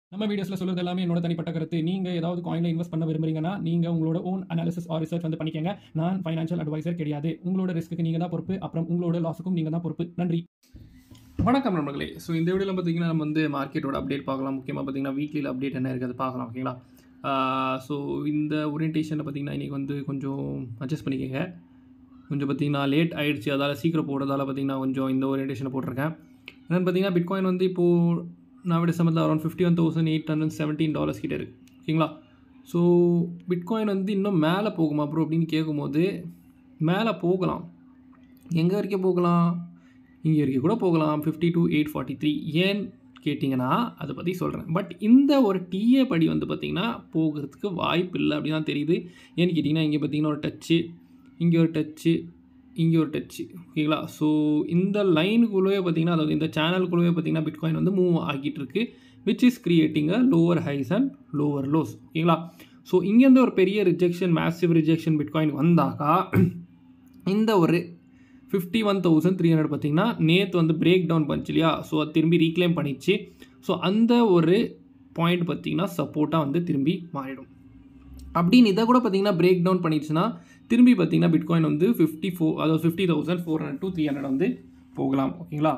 நம்ம வீடியோஸில் சொல்கிறது எல்லாமே என்னோட தனிப்பட்ட கருத்து நீங்கள் ஏதாவது காயினில் இன்வெஸ்ட் பண்ண விரும்புறீங்கன்னா நீங்கள் உங்களோட ஓன் அனாலிசிஸ் ஆர் ரிசர்ச் வந்து பண்ணிக்கங்க நான் ஃபைனான்ஷியல் அட்வைசர் கிடையாது உங்களோட ரிஸ்க்கு நீங்கள் தான் பொறுப்பு அப்புறம் உங்களோட லாஸுக்கும் நீங்கள் தான் பொறுப்பு நன்றி வணக்கம் நண்பர்களே ஸோ இந்த வீடியோவில் பார்த்தீங்கன்னா நம்ம வந்து மார்க்கெட்டோட அப்டேட் பார்க்கலாம் முக்கியமாக பார்த்தீங்கன்னா வீக்லியில் அப்டேட் என்ன இருக்குது அதை பார்க்கலாம் ஓகேங்களா ஸோ இந்த ஓரியன்டேஷனில் பார்த்தீங்கன்னா இன்றைக்கி வந்து கொஞ்சம் அட்ஜஸ்ட் பண்ணிக்கோங்க கொஞ்சம் பார்த்தீங்கன்னா லேட் ஆயிடுச்சு அதால் சீக்கிரம் போடுறதால பார்த்தீங்கன்னா கொஞ்சம் இந்த ஓரியன்டேஷனை போட்டிருக்கேன் என்னென்னு பார்த்தீங்கன்னா பிட்காயின் வந்து இப்போது நான் விட சமத்தில் around fifty one thousand eight hundred seventeen dollars கிட்டே இருக்குது ஓகேங்களா ஸோ பிட்காயின் வந்து இன்னும் மேலே போகுமா ப்ரோ அப்படின்னு கேட்கும்போது மேலே போகலாம் எங்கே வரைக்கும் போகலாம் இங்கே வரைக்கும் கூட போகலாம் fifty two eight forty three ஏன் கேட்டிங்கன்னா அதை பற்றி சொல்கிறேன் பட் இந்த ஒரு டிஏ படி வந்து பார்த்திங்கன்னா போகிறதுக்கு வாய்ப்பு இல்லை அப்படின்னு தான் தெரியுது ஏன்னு கேட்டிங்கன்னா இங்கே பார்த்தீங்கன்னா ஒரு டச்சு இங்கே ஒரு டச்சு இங்கே ஒரு டச்சு ஓகேங்களா ஸோ இந்த லைனுக்குள்ளவே பார்த்தீங்கன்னா அதாவது இந்த சேனலுக்குள்ளவே பார்த்தீங்கன்னா பிட்காயின் வந்து மூவ் ஆகிட்டு இருக்கு which is creating a lower highs and lower lows ஓகேங்களா ஸோ இங்கேருந்து ஒரு பெரிய ரிஜெக்ஷன் மேசிவ் ரிஜெக்ஷன் பிட்காயின் வந்தாக்கா இந்த ஒரு fifty one thousand three hundred பார்த்தீங்கன்னா நேற்று வந்து பிரேக் டவுன் பண்ணிச்சு இல்லையா ஸோ அது திரும்பி ரீக்ளைம் பண்ணிச்சு ஸோ அந்த ஒரு பாயிண்ட் பார்த்தீங்கன்னா சப்போர்ட்டாக வந்து திரும்பி மாறிடும் அப்படின்னு இதை கூட பார்த்தீங்கன்னா பிரேக் டவுன் பண்ணிடுச்சுன்னா திரும்பி பார்த்தீங்கன்னா பிட்காயின் வந்து ஃபிஃப்டி ஃபோர் அதாவது fifty thousand four hundred two three hundred வந்து போகலாம் ஓகேங்களா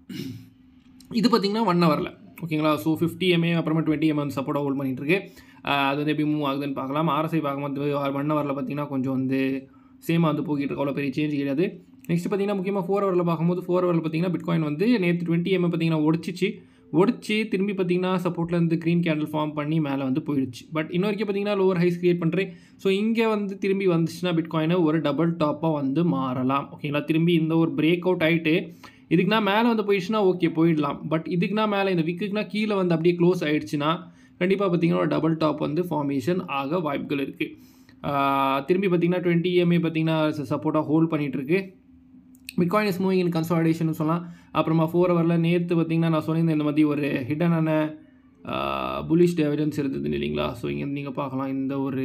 இது பார்த்தீங்கன்னா ஒன் ஹவரில் ஓகேங்களா ஸோ ஃபிஃப்டி எம்ஏ அப்புறமா டுவெண்ட்டி எம்ஏ வந்து சப்போர்ட்டாக ஹோல்ட் பண்ணிட்டு இருக்கு ஆஹ் அது வந்து எப்படி மூவ் ஆகுதுன்னு பார்க்கலாம் ஆர்எஸ்ஐ பார்க்கும்போது ஒன் ஹவரில் பார்த்தீங்கன்னா கொஞ்சம் வந்து சேமாக வந்து போய்கிட்டு இருக்கு அவ்வளோ பெரிய சேஞ்ச் கிடையாது நெக்ஸ்ட் பார்த்தீங்கன்னா முக்கியமாக ஃபோர் ஹவரில் பார்க்கும்போது ஃபோர் ஹவரில் பார்த்தீங்கன்னா பிட்காயின் வந்து நேற்று டுவெண்ட்டி எம்ஏ பார்த்தீங்கன்னா ஒடிச்சிச்சு ஒடிச்சு திரும்பி பார்த்தீங்கன்னா சப்போர்ட்டில் இருந்து க்ரீன் கேண்டில் ஃபார்ம் பண்ணி மேலே வந்து போயிடுச்சு பட் இன்ன வரைக்கும் பார்த்தீங்கன்னா லோவர் ஹைஸ் கிரியேட் பண்ணுறேன் ஸோ இங்கே வந்து திரும்பி வந்துச்சுன்னா பிட்காயினை ஒரு டபுள் டாப்பாக வந்து மாறலாம் ஓகேங்களா திரும்பி இந்த ஒரு பிரேக் அவுட் ஆகிட்டு இதுக்குனா மேலே வந்து போயிடுச்சுன்னா ஓகே போயிடலாம் பட் இதுக்குனா மேலே இந்த விக்குக்குனா கீழே வந்து அப்படியே க்ளோஸ் ஆகிடுச்சுன்னா கண்டிப்பாக பார்த்தீங்கன்னா ஒரு டபுள் டாப் வந்து ஃபார்மேஷன் ஆக வாய்ப்புகள் இருக்குது திரும்பி பார்த்தீங்கன்னா டுவெண்ட்டி இஎம்ஏ பார்த்தீங்கன்னா சப்போர்ட்டாக ஹோல்ட் பண்ணிகிட்ருக்கு bitcoin is moving in consolidation சொல்லலாம் அப்புறமா ஃபோர் ஹவரில் நேற்று பார்த்தீங்கன்னா நான் சொல்லியிருந்தேன் இந்த மாதிரி ஒரு ஹிடனான புலிஷ் எவிடன்ஸ் இருந்தது இல்லைங்களா ஸோ இங்கே நீங்கள் பார்க்கலாம் இந்த ஒரு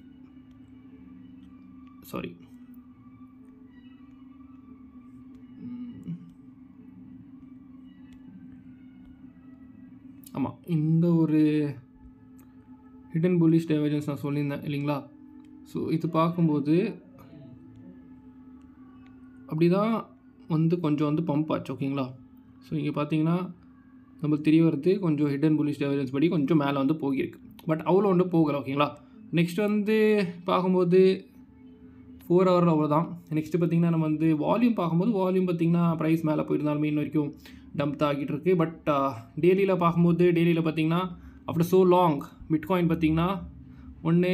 சாரி ஆமாம் இந்த ஒரு ஹிடன் புலிஷ் டைவர்ஜன்ஸ் நான் சொல்லியிருந்தேன் இல்லைங்களா ஸோ இது பார்க்கும்போது அப்படி தான் வந்து கொஞ்சம் வந்து பம்ப் ஆச்சு ஓகேங்களா ஸோ இங்கே பார்த்தீங்கன்னா நம்ம தெரிய வரது கொஞ்சம் ஹிடன் புலிஷ் டைவர்ஜன்ஸ் படி கொஞ்சம் மேலே வந்து போகிருக்கு பட் அவ்வளோ வந்து போகலை ஓகேங்களா நெக்ஸ்ட் வந்து பார்க்கும்போது ஃபோர் ஹவர் அவ்வளோதான் நெக்ஸ்ட்டு பார்த்திங்கன்னா நம்ம வந்து வால்யூம் பார்க்கும்போது வால்யூம் பார்த்திங்கன்னா ப்ரைஸ் மேலே போயிருந்தாலுமே இன்ன வரைக்கும் டம்ப் ஆகிட்டு இருக்கு பட் டெய்லியில் பார்க்கும்போது டெய்லியில் பார்த்திங்கன்னா ஆஃப்டர் ஸோ லாங் பிட்காயின் பார்த்திங்கன்னா ஒன்று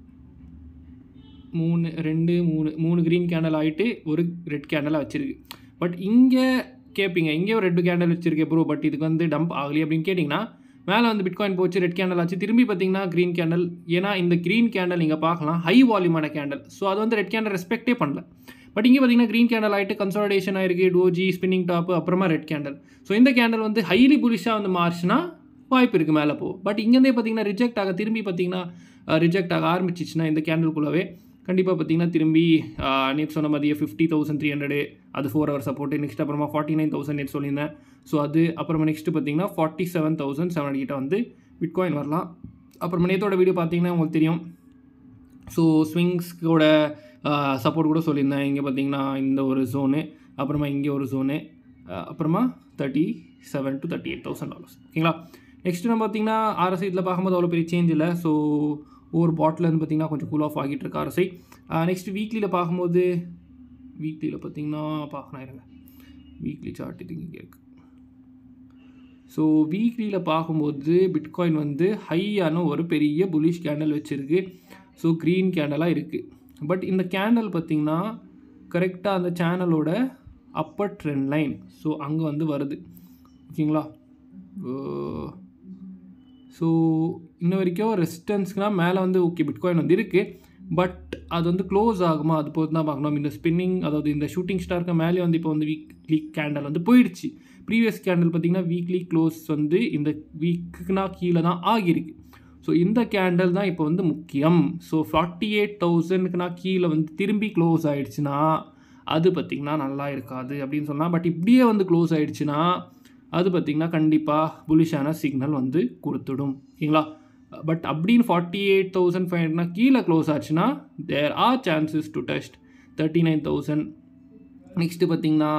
மூணு ரெண்டு மூணு மூணு க்ரீன் கேண்டல் ஆகிட்டு ஒரு ரெட் கேண்டலாக வச்சுருக்கு பட் இங்கே கேட்பீங்க இங்கே ஒரு ரெட் கேண்டல் வச்சுருக்கேன் ப்ரோ பட் இதுக்கு வந்து டம்ப் ஆகலையே அப்படின்னு கேட்டிங்கன்னா மேலே வந்து பிட்காயின் போச்சு ரெட் கேண்டல் ஆச்சு திரும்பி பார்த்தீங்கன்னா க்ரீன் கேண்டல் ஏன்னா இந்த க்ரீன் கேண்டல் நீங்கள் பார்க்கலாம் ஹை வால்யூமான கேண்டல் ஸோ அது வந்து ரெட் கேண்டல் ரெஸ்பெக்டே பண்ணல பட் இங்கே பார்த்தீங்கன்னா க்ரீன் கேண்டல் ஆகிட்டு கன்சாலிடேஷன் ஆயிருக்கு டோஜி ஸ்பின்னிங் டாப்பு அப்புறமா ரெட் கேண்டல் ஸோ இந்த கேண்டல் வந்து ஹைலி புலிஷாக வந்து மாறிச்சுன்னா வாய்ப்பு இருக்குது மேலே போ பட் இங்கேருந்தே பார்த்தீங்கன்னா ரிஜெக்ட் ஆக திரும்பி பார்த்தீங்கன்னா ரிஜெக்ட் ஆக ஆரம்பிச்சிச்சுன்னா இந்த கேண்டலுக்குள்ளவே கண்டிப்பாக பார்த்தீங்கன்னா திரும்பி நேற்று சொன்ன மாதிரியே ஃபிஃப்டி தௌசண்ட் த்ரீ ஹண்ட்ரடு அது ஃபோர் ஹவர் சப்போர்ட்டு நெக்ஸ்ட் அப்புறமா ஃபார்ட்டி நைன் தௌசண்ட் நேற்று சொல்லியிருந்தேன் ஸோ அது அப்புறமா நெக்ஸ்ட்டு பார்த்தீங்கன்னா ஃபார்ட்டி செவன் தௌசண்ட் செவன் கிட்ட வந்து பிட்காயின் வரலாம் அப்புறமா நேற்றோட வீடியோ பார்த்தீங்கன்னா உங்களுக்கு தெரியும் ஸோ ஸ்விங்ஸ்க்கோட சப்போர்ட் கூட சொல்லியிருந்தேன் இங்கே பார்த்தீங்கன்னா இந்த ஒரு ஜோனு அப்புறமா இங்கே ஒரு ஜோனு அப்புறமா thirty seven to thirty eight thousand dollars ஓகேங்களா நெக்ஸ்ட் நம்ம பார்த்தீங்கன்னா ஆர்எஸ்ஐ இதில் பார்க்கும்போது அவ்வளோ பெரிய சேஞ்ச் இல்லை ஸோ ஒரு பாட்டிலேருந்து பார்த்தீங்கன்னா கொஞ்சம் கூல் ஆஃப் ஆகிட்டு இருக்கு ஆர்எஸ்ஐ நெக்ஸ்ட் வீக்லியில் பார்க்கும்போது வீக்லியில் பார்த்தீங்கன்னா பார்க்கணும் இருங்க வீக்லி சார்ட் இது இங்கே இருக்குது ஸோ வீக்லியில் பார்க்கும்போது பிட்காயின் வந்து ஹையான ஒரு பெரிய புலிஷ் கேண்டல் வச்சுருக்கு ஸோ க்ரீன் கேண்டலாக இருக்குது பட் இந்த கேண்டல் பார்த்திங்கன்னா கரெக்டாக அந்த சேனலோட அப்பர் ட்ரெண்ட் லைன் ஸோ அங்கே வந்து வருது ஓகேங்களா ஸோ இன்ன வரைக்கும் ரெசிஸ்டன்ஸ்க்குனால் மேலே வந்து ஓகே பிட்காயின் வந்து இருக்குது பட் அது வந்து க்ளோஸ் ஆகுமா அது போது தான் பார்க்கணும் இந்த ஸ்பின்னிங் அதாவது இந்த ஷூட்டிங் ஸ்டாருக்கு மேலே வந்து இப்போ வந்து வீக்லி கேண்டல் வந்து போயிடுச்சு ப்ரீவியஸ் கேண்டல் பார்த்திங்கன்னா வீக்லி க்ளோஸ் வந்து இந்த வீக்குனா கீழே தான் ஆகியிருக்கு ஸோ இந்த கேண்டல் தான் இப்போ வந்து முக்கியம் ஸோ ஃபார்ட்டி எயிட் தௌசண்ட்க்குனா கீழே வந்து திரும்பி க்ளோஸ் ஆகிடுச்சுன்னா அது பார்த்திங்கன்னா நல்லா இருக்காது அப்படின்னு சொன்னால் பட் இப்படியே வந்து க்ளோஸ் ஆகிடுச்சுன்னா அது பார்த்திங்கன்னா கண்டிப்பாக புலிஷான சிக்னல் வந்து கொடுத்துடும் ஓகேங்களா பட் அப்படின்னு ஃபார்ட்டி எயிட் தௌசண்ட் ஃபைவ் ஹண்ட்ரட்னா கீழே க்ளோஸ் ஆச்சுன்னா there are chances to test thirty nine thousand next பார்த்திங்கன்னா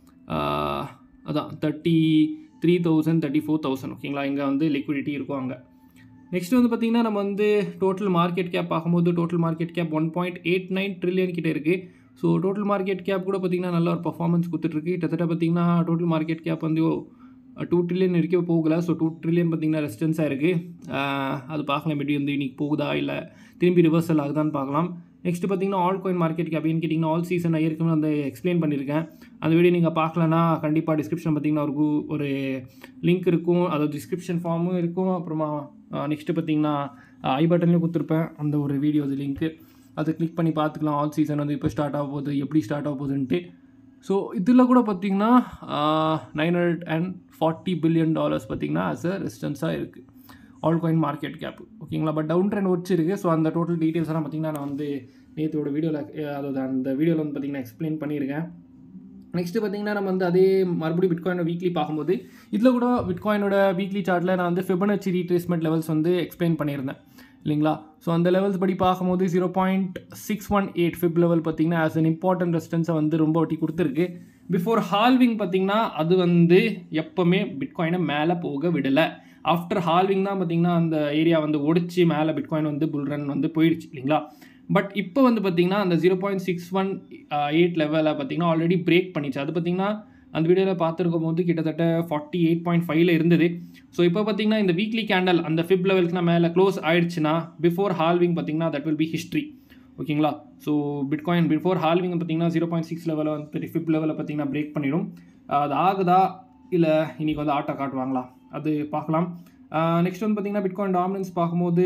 அதான் thirty three thousand thirty four thousand ஓகேங்களா இங்கே வந்து லிக்விடிட்டி இருக்கும் அங்கே நெக்ஸ்ட் வந்து பார்த்திங்கன்னா நம்ம வந்து டோட்டல் மார்க்கெட் கேப் பார்க்கும்போது total market cap one point eight nine trillion கிட்ட இருக்குது ஸோ டோட்டல் மார்க்கெட் கேப் கூட பார்த்திங்கன்னா நல்ல ஒரு பர்ஃபார்மன்ஸ் கொடுத்துட்ருக்கு கிட்டத்தட்ட பார்த்திங்கன்னா டோட்டல் மார்க்கெட் கேப் வந்து டூ ட்ரில்லியன் வரைக்கும் போகல ஸோ டூ ட்ரில்லியன் பார்த்திங்கன்னா ரெசிஸ்டன்ஸாக இருக்குது அது பார்க்கலாம் எப்படி வந்து இன்றைக்கி போகுதா இல்லை திரும்பி ரிவர்சல் ஆகுதான்னு பார்க்கலாம் நெக்ஸ்ட் பார்த்தீங்கன்னா ஆல் கோயின் மார்க்கெட் கேப்னு கேட்டிங்கன்னா ஆல் சீசன் ஏற்கனவே வந்து எக்ஸ்பிளைன் பண்ணியிருக்கேன் அந்த வீடியோ நீங்கள் பார்க்கலன்னா கண்டிப்பாக டிஸ்கிரிப்ஷன் பார்த்தீங்கன்னா ஒரு கு- ஒரு லிங்க் இருக்கும் அதாவது டிஸ்கிரிப்ஷன் ஃபார்மும் இருக்கும் அப்புறமா நெக்ஸ்ட்டு பார்த்தீங்கன்னா ஐ பட்டன்லேயும் கொடுத்துருப்பேன் அந்த ஒரு வீடியோ அது லிங்க்கு அதை கிளிக் பண்ணி பார்த்துக்கலாம் ஆல் சீசன் வந்து இப்போ ஸ்டார்ட் ஆக போகுது எப்படி ஸ்டார்ட் ஆக போகுதுன்ட்டு ஸோ இதில் கூட பார்த்தீங்கன்னா nine hundred and forty billion dollars பார்த்தீங்கன்னா ஆஸ் அ ரெசிஸ்டன்ஸாக இருக்குது ஆல் காயின் மார்க்கெட் கேப் ஓகேங்களா பட் டவுன் ட்ரெண்ட் வச்சிருக்கு ஸோ அந்த டோட்டல் டீட்டெயில்ஸ் எல்லாம் பார்த்தீங்கன்னா நான் வந்து நேற்றோட வீடியோவில் அதாவது அந்த வீடியோவில் வந்து பார்த்தீங்கன்னா எக்ஸ்பிளைன் பண்ணியிருக்கேன் நெக்ஸ்ட்டு பார்த்தீங்கன்னா நம்ம வந்து அதே மறுபடியும் பிட்காயினோட வீக்லி பார்க்கும்போது இதில் கூட பிட்காயினோட வீக்லி சார்ட்டில் நான் வந்து ஃபிபனச்சி ரீட்ரேஸ்மெண்ட் லெவல்ஸ் வந்து எக்ஸ்பிளைன் பண்ணியிருந்தேன் இல்லைங்களா ஸோ அந்த லெவல்ஸ் படி பார்க்கும்போது zero point six one eight fib level பார்த்தீங்கன்னா ஆஸ் அன் இம்பார்ட்டன்ட் ரெசிஸ்டன்ஸை வந்து ரொம்ப ஒட்டி கொடுத்துருக்கு பிஃபோர் ஹால்விங் பார்த்தீங்கன்னா அது வந்து எப்போவுமே பிட்காயினை மேலே போக விடலை ஆஃப்டர் ஹால்விங் தான் பார்த்தீங்கன்னா அந்த ஏரியா வந்து ஒடிச்சு மேலே பிட்காயின் வந்து புல் ரன் வந்து போயிடுச்சு இல்லைங்களா பட் இப்போ வந்து பார்த்தீங்கன்னா அந்த zero point six one eight லெவலில் பார்த்தீங்கன்னா ஆல்ரெடி பிரேக் பண்ணிச்சு அது பார்த்தீங்கன்னா அந்த வீடியோவில் பார்த்துருக்கும் போது கிட்டத்தட்ட ஃபார்ட்டி எயிட் பாயிண்ட் ஃபைவ்ல இருந்தது ஸோ இப்போ பார்த்தீங்கன்னா இந்த வீக்லி கேண்டல் அந்த ஃபிப் லெவலுக்கு நான் மேலே க்ளோஸ் ஆயிடுச்சுன்னா பிஃபோர் ஹால்விங் பார்த்தீங்கன்னா தட் வில் பி ஹிஸ்ட்ரி ஓகேங்களா ஸோ பிட்காயின் பிஃபோர் ஹால்விங் பார்த்தீங்கன்னா ஜீரோ பாயிண்ட் சிக்ஸ் லெவலில் வந்து ஃபிப் லெவலில் பார்த்தீங்கன்னா பிரேக் பண்ணிடும் அது ஆகுதா இல்லை இன்னைக்கு வந்து ஆட்டோ காட்டுவாங்களா அது பார்க்கலாம் நெக்ஸ்ட் வந்து பார்த்தீங்கன்னா பிட்காயின் டாமினன்ஸ் பார்க்கும்போது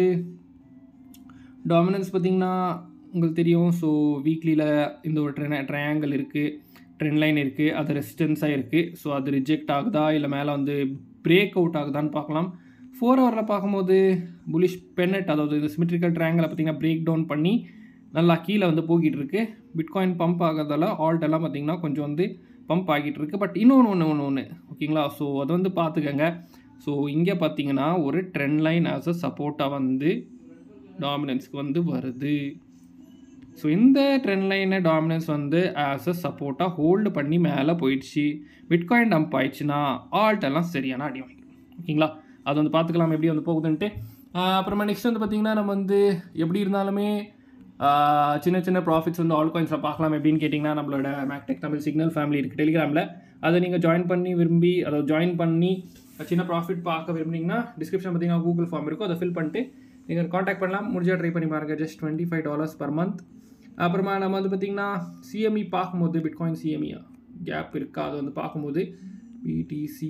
டாமினன்ஸ் பார்த்தீங்கன்னா உங்களுக்கு தெரியும் ஸோ வீக்லியில் இந்த ஒரு ட்ரென் ட்ரையாங்கிள் இருக்குது ட்ரெண்ட் லைன் இருக்குது அது ரெசிஸ்டன்ஸாக இருக்குது ஸோ அது ரிஜெக்ட் ஆகுதா இல்லை மேலே வந்து பிரேக் அவுட் ஆகுதான்னு பார்க்கலாம் ஃபோர் ஹவரில் பார்க்கும்போது புலிஷ் பென்னட் அதாவது இந்த சிமெட்ரிக்கல் ட்ரையாங்கிளை பார்த்தீங்கன்னா பிரேக் டவுன் பண்ணி நல்லா கீழே வந்து போய்கிட்டு இருக்கு பிட்காயின் பம்ப் ஆகிறதால ஆல்ட் எல்லாம் பார்த்தீங்கன்னா கொஞ்சம் வந்து பம்ப் ஆகிட்டு இருக்கு பட் இன்னொன்று ஒன்று ஒன்று ஒன்று ஓகேங்களா ஸோ அதை வந்து பார்த்துக்கங்க ஸோ இங்கே பார்த்தீங்கன்னா ஒரு ட்ரெண்ட் லைன் ஆஸ் அ சப்போர்ட்டாக வந்து டாமினன்ஸ்க்கு வந்து வருது ஸோ இந்த ட்ரெண்ட் லைனை டாமினன்ஸ் வந்து ஆஸ் அ சப்போர்ட்டாக ஹோல்டு பண்ணி மேலே போயிடுச்சு பிட்காயின் டம்ப் ஆயிடுச்சுன்னா ஆல்ட் எல்லாம் சரியான அடி வாங்கிடும் ஓகேங்களா அது வந்து பார்த்துக்கலாம் எப்படி வந்து போகுதுன்ட்டு ஆஹ் அப்புறமா நெக்ஸ்ட் வந்து பார்த்திங்கன்னா நம்ம வந்து எப்படி இருந்தாலுமே ஆஹ் சின்ன சின்ன ப்ராஃபிட்ஸ் வந்து ஆல் காயின்ஸில் பார்க்கலாம் எப்படின்னு கேட்டிங்கன்னா நம்மளோட மேக்டெக் தமிழ் சிக்னல் ஃபேமிலி இருக்குது டெலிகிராமில் அதை நீங்கள் ஜாயின் பண்ணி விரும்பி அதை ஜாயின் பண்ணி சின்ன ப்ராஃபிட் பார்க்க விரும்புனீங்கன்னா டிஸ்கிரிப்ஷன் பார்த்தீங்கன்னா கூகுள் ஃபார்ம் இருக்கும் அதை ஃபில் பண்ணிட்டு நீங்கள் காண்டாக்ட் பண்ணலாம் முடிஞ்சால் ட்ரை பண்ணி பாருங்கள் just twenty five dollars per month அப்புறமா நம்ம வந்து பார்த்திங்கன்னா சிஎம்இ பார்க்கும்போது பிட்காயின் சிஎம்இ கேப் இருக்கா அதை வந்து பார்க்கும்போது BTC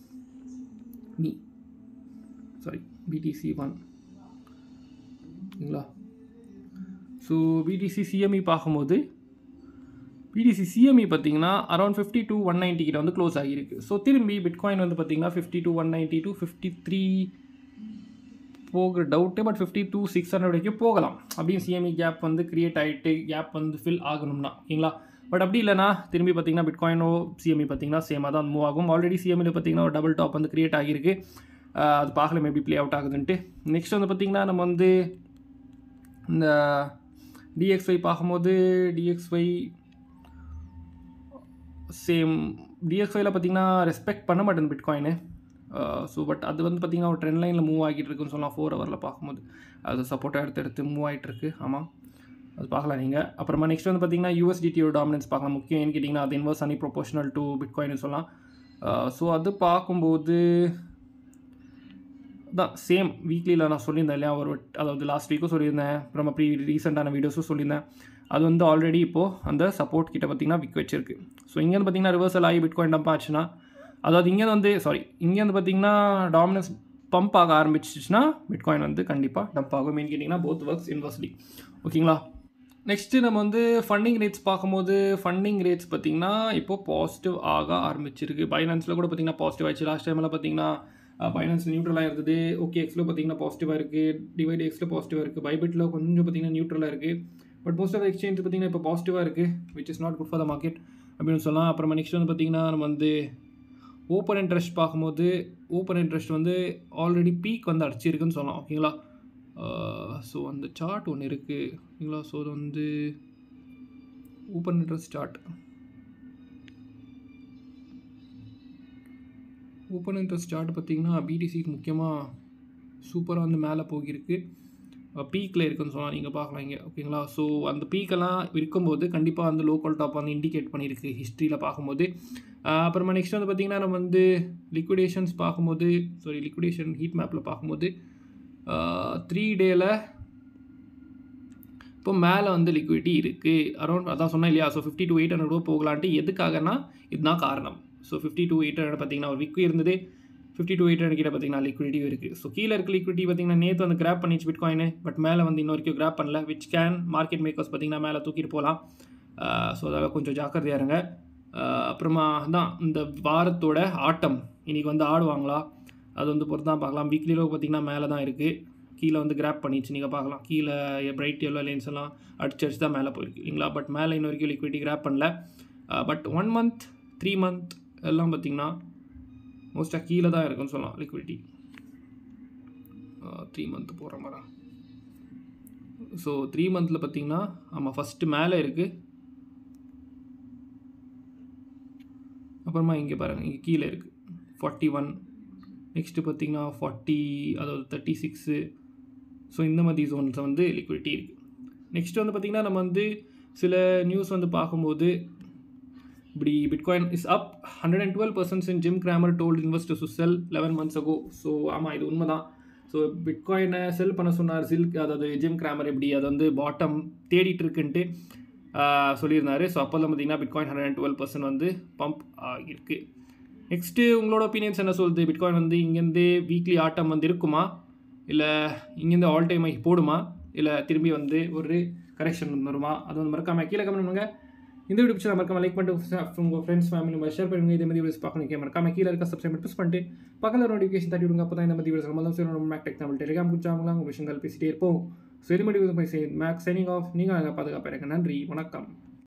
me sorry BTC one சரிங்களா ஸோ பிடிசி சிஎம்இ பார்க்கும்போது பிடிசி சிஎம்இ பார்த்தீங்கன்னா around fifty two one ninety கிட்ட வந்து க்ளோஸ் ஆகியிருக்கு ஸோ திரும்பி பிட்காயின் வந்து பார்த்தீங்கன்னா fifty two one ninety to fifty three போகிற doubt but fifty two six hundred வரைக்கும் போகலாம் அப்படின்னு சிஎம்இ கேப் வந்து கிரியேட் ஆகிட்டு கேப் வந்து ஃபில் ஆகணும்னா ஓகேங்களா பட் அப்படி இல்லைனா திரும்பி பார்த்தீங்கன்னா பிட்காயினோ சிஎம்இ பார்த்தீங்கன்னா சேமாக தான் மூவ் ஆகும் ஆல்ரெடி சிஎம்இல பார்த்தீங்கன்னா ஒரு டபுள் டாப் வந்து கிரியேட் ஆகியிருக்கு ஆஹ் அது பார்க்கலாம் எப்படி ப்ளே அவுட் ஆகுதுன்ட்டு நெக்ஸ்ட் வந்து பார்த்தீங்கன்னா நம்ம வந்து இந்த டிஎக்ஸ்ஒய் பார்க்கும்போது டிஎக்ஸ்ஒய் சேம் டிஎக்ஸ்ஒயில் பார்த்தீங்கன்னா ரெஸ்பெக்ட் பண்ண மாட்டேன் பிட்காயினு ஸோ பட் அது வந்து பார்த்தீங்கன்னா ஒரு ட்ரெண்ட் லைனில் மூவ் ஆகிட்டு இருக்குன்னு சொல்லலாம் ஃபோர் ஹவரில் பார்க்கும்போது அது சப்போர்ட்டாக எடுத்து எடுத்து மூவ் ஆகிட்டு இருக்கு ஆமாம் அது பார்க்கலாம் நீங்கள் அப்புறமா நெக்ஸ்ட் வந்து பார்த்தீங்கன்னா யூஎஸ்டிடியோட டாமினன்ஸ் பார்க்கலாம் முக்கியம் ஏன்னு கேட்டிங்கன்னா அது இன்வர்ஸ் அனி ப்ரொபோஷனல் டு பிட்காயின்னு சொல்லலாம் ஸோ அது பார்க்கும்போது தான் சேம் வீக்லியில் நான் சொல்லியிருந்தேன் இல்லையா ஒரு அதாவது லாஸ்ட் வீக்கும் சொல்லியிருந்தேன் அப்புறமா ப்ரீ ரீசெண்டான வீடியோஸும் சொல்லியிருந்தேன் அது வந்து ஆல்ரெடி இப்போது அந்த சப்போர்ட் கிட்ட பார்த்தீங்கன்னா விக் வச்சிருக்கு ஸோ இங்கேருந்து பார்த்தீங்கன்னா ரிவர்சல் ஆகி பிட்காயின் டம்ப் ஆச்சுன்னா அதாவது இங்கேருந்து வந்து சாரி இங்கேருந்து பார்த்தீங்கன்னா டாமினன்ஸ் பம்ப் ஆக ஆரம்பிச்சிச்சுன்னா பிட்காயின் வந்து கண்டிப்பாக டம்ப் ஆகும் மீன் கேட்டிங்கன்னா போத் ஒர்க்ஸ் இன்வெர்ஸ்லி ஓகேங்களா நெக்ஸ்ட்டு நம்ம வந்து ஃபண்டிங் ரேட்ஸ் பார்க்கும்போது ஃபண்டிங் ரேட்ஸ் பார்த்திங்கன்னா இப்போது பாசிட்டிவ் ஆக ஆரம்பிச்சிருக்கு பைனான்ஸில் கூட பார்த்திங்கன்னா பாசிட்டிவ் ஆயிடுச்சு லாஸ்ட் டைமில் பார்த்திங்கன்னா பைனான்ஸ் நியூட்ரலாக இருந்தது ஓகே எக்ஸில் பார்த்திங்கன்னா பாசிட்டிவாக இருக்குது டிவைட் எக்ஸில் பாசிட்டிவாக இருக்குது பைபிட்டில் கொஞ்சம் பார்த்திங்கன்னா நியூட்ரலாக இருக்குது பட் மோஸ்ட் ஆஃப் எக்ஸ்சேஞ்ச் பார்த்திங்கன்னா இப்போ பாசிட்டிவாக இருக்குது which is not good for the market அப்படின்னு சொல்லலாம் அப்புறமா நெக்ஸ்ட் வந்து பார்த்திங்கன்னா நம்ம வந்து ஓப்பன் இன்ட்ரெஸ்ட் பார்க்கும்போது ஓப்பன் இன்ட்ரெஸ்ட் வந்து ஆல்ரெடி பீக் வந்து அடிச்சிருக்குன்னு சொல்லலாம் ஓகேங்களா ஸோ அந்த சார்ட் ஒன்று இருக்குது ஓகேங்களா ஸோ அது வந்து open interest chart open interest chart பார்த்தீங்கன்னா பிடிசிக்கு முக்கியமாக சூப்பராக வந்து மேலே போகிருக்கு பீக்கில் இருக்குன்னு சொன்னால் நீங்கள் பார்க்கலாம் இங்கே ஓகேங்களா ஸோ அந்த பீக்கெல்லாம் இருக்கும்போது கண்டிப்பாக வந்து லோக்கல் டாப் வந்து இண்டிகேட் பண்ணியிருக்கு ஹிஸ்ட்ரியில் பார்க்கும்போது ஆஹ் அப்புறமா நெக்ஸ்ட் வந்து பார்த்திங்கன்னா நம்ம வந்து லிக்விடேஷன்ஸ் பார்க்கும்போது சாரி லிக்விடேஷன் ஹீட் மேப்பில் பார்க்கும்போது த்ரீ டேயில் இப்போ மேலே வந்து லிக்விடிட்டி இருக்குது அரௌண்ட் அதான் சொன்னேன் இல்லையா so fifty two eight hundred போகலான்ட்டு எதுக்காகனா இதுதான் காரணம் so fifty two eight hundred பார்த்தீங்கன்னா ஒரு விக்கு இருந்தது ஃபிஃப்டி டு எயிட் ஹண்ட்ரட் கிட்ட பார்த்தீங்கன்னா லிக்விடிட்டியும் இருக்குது ஸோ கீழே இருக்க லிக்விடிட்டி பார்த்தீங்கன்னா நேற்று வந்து கிராப் பண்ணிச்சு பிட்காயின் பட் மேலே வந்து இன்ன வரைக்கும் கிராப் பண்ணல விச் கேன் மார்க்கெட் மேக்கர்ஸ் பார்த்தீங்கன்னா மேலே தூக்கிட்டு போகலாம் ஸோ அதெல்லாம் கொஞ்சம் ஜாக்கிரதையாக இருங்க ஆஹ் அப்புறமா தான் இந்த வாரத்தோட ஆட்டம் இன்றைக்கி வந்து ஆடுவாங்களா அது வந்து பொறுத்து தான் பார்க்கலாம் வீக்லியில் பார்த்தீங்கன்னா மேலே தான் இருக்குது கீழே வந்து கிராப் பண்ணிச்சு நீங்கள் பார்க்கலாம் கீழே பிரைட் எல்லோ லைன்ஸ் எல்லாம் அடிச்சு அடிச்சு தான் மேலே போயிருக்கு இல்லைங்களா பட் மேலே இன்ன வரைக்கும் லிக்விடிட்டி கிராப் பண்ணல but one month three month எல்லாம் பார்த்தீங்கன்னா மோஸ்ட்டாக கீழே தான் இருக்குன்னு சொல்லலாம் லிக்விடிட்டி த்ரீ மந்த் போகிற மாதிரி ஸோ த்ரீ மந்தில் பார்த்தீங்கன்னா ஆமாம் ஃபஸ்ட்டு மேலே இருக்குது அப்புறமா இங்கே பாருங்கள் இங்கே கீழே இருக்குது ஃபார்ட்டி ஒன் நெக்ஸ்ட்டு பார்த்தீங்கன்னா ஃபார்ட்டி அதாவது தேர்ட்டி சிக்ஸு ஸோ இந்த மாதிரி ஜோன்ஸ் வந்து லிக்விடிட்டி இருக்குது நெக்ஸ்ட் வந்து பார்த்திங்கன்னா நம்ம வந்து சில நியூஸ் வந்து பார்க்கும்போது இப்படி bitcoin is up hundred and twelve percent in Jim Cramer told investors to sell eleven months ago so ஆமாம் இது உண்மை தான் ஸோ பிட்காயினை செல் பண்ண சொன்னார் சில்க் அதாவது ஜிம் கிராமர் எப்படி அது வந்து பாட்டம் தேடிட்டு இருக்குன்ட்டு ஆஹ், சொல்லியிருந்தாரு ஸோ அப்போல்லாம் பார்த்தீங்கன்னா bitcoin hundred and twelve percent வந்து பம்ப் ஆகியிருக்கு நெக்ஸ்ட்டு உங்களோட ஒப்பீனியன்ஸ் என்ன சொல்லுது பிட்காயின் வந்து இங்கேருந்து வீக்லி ஆட்டம் வந்து இருக்குமா இல்லை இங்கேருந்து ஆல் டைம் போடுமா இல்லை திரும்பி வந்து ஒரு கரெக்ஷன் வருமா அது வந்து மறக்காம கீழே கமெண்ட் பண்ணுங்க இந்த வீடியோ பிடிச்சா மறக்காம லைக் பண்ணிட்டு உங்கள் ஃப்ரெண்ட்ஸ் ஃபேமிலி மெம்பர் ஷேர் பண்ணுங்க இதே மாதிரி வீடியோஸ் பார்க்கணும் மறக்காம கீழே இருக்க சப்ஸ்கிரைப் ப்ரெஸ் பண்ணிட்டு பக்கத்தில் நோட்டிஃபிகேஷன் தட்டி விடுங்க அப்போ தான் இந்த மாதிரி வீடியோஸ் நம்ம தான் நம்ம மேக் டெக் தமிழ் டெலிகிராம் குச்சாமலாம் உங்கள் விஷயங்கள் பேசிட்டே இருப்போம் ஸோ இது மாதிரி மேக் சைனிங் ஆஃப் நீங்கள் பாதுகாப்பாக இருங்க நன்றி வணக்கம்